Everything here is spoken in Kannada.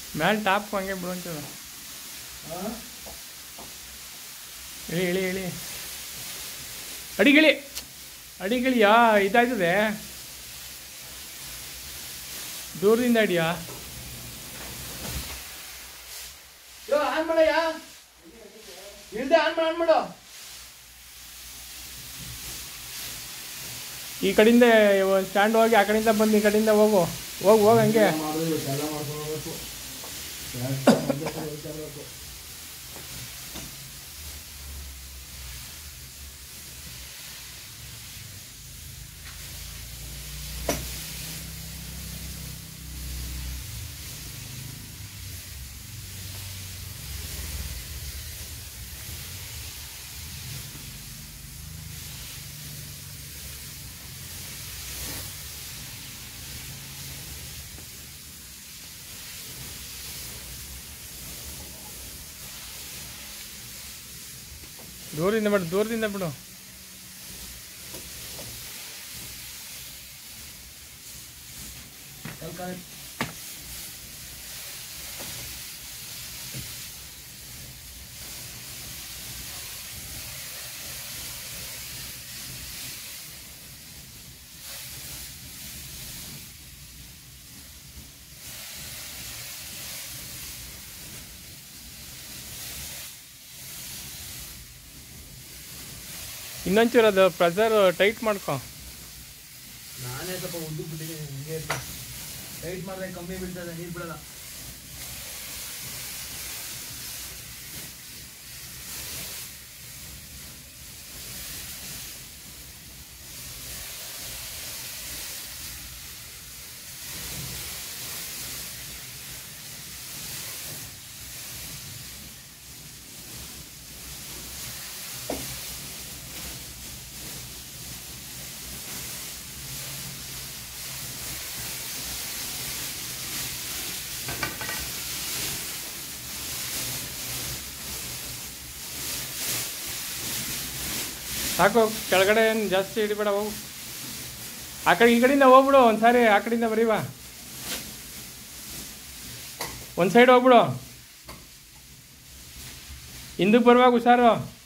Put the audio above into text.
ಮ್ಯಾಲೆ ಟಾಪ್ ಹಂಗೆ ಬಿಡುವಂತದ ಇಳಿ ಇಳಿ ಇಳಿ ಅಡಿಗಿಳಿ ಅಡಿಗಿಳಿಯಾ ಇದಾಯ್ತದೆ ದೂರದಿಂದ ಅಡಿಯಾ ಯೋ ಆನ್ ಮಾಡಯ್ಯ ಇಳ್ದೆ ಆನ್ ಮಾಡು ಆನ್ ಮಾಡು ಈ ಕಡೆಯಿಂದ ಸ್ಟ್ಯಾಂಡ್ ಹೋಗಿ ಆ ಕಡೆಯಿಂದ ಬಂದು ಈ ಕಡೆಯಿಂದ ಹೋಗು ಹೋಗು ಹೋಗು ಹಂಗೆ ಮಾಡೋದು ಇವತ್ತೆಲ್ಲ ಮಾಡ್ಕೊಳ್ಬೇಕು ದೂರದಿಂದ ಬಿಡು ದೂರದಿಂದ ಬಿಡು ಇನ್ನೊಂಚೂರು ಅದು ಪ್ರೆಸರ್ ಟೈಟ್ ಮಾಡ್ಕೊ ನಾನೇ ಸ್ವಲ್ಪ ಉದ್ದು ಬಿಟ್ಟಿದ್ದೀನಿ ಹಿಂಗೆ ಟೈಟ್ ಮಾಡಿದ್ರೆ ಕಮ್ಮಿ ಬೀಳ್ತದೆ ನೀರು ಬಿಡಲ್ಲ ಸಾಕು ಕೆಳಗಡೆ ಏನು ಜಾಸ್ತಿ ಹಿಡಿಬೇಡ ಹೋಗು ಆ ಕಡೆ ಈ ಕಡೆಯಿಂದ ಹೋಗ್ಬಿಡು ಒಂದು ಸಾರಿ ಆ ಕಡೆಯಿಂದ ಬರೀವಾ ಒಂದು ಸೈಡ್ ಹೋಗ್ಬಿಡು ಹಿಂದಕ್ಕೆ ಬರುವಾಗ ಹುಷಾರು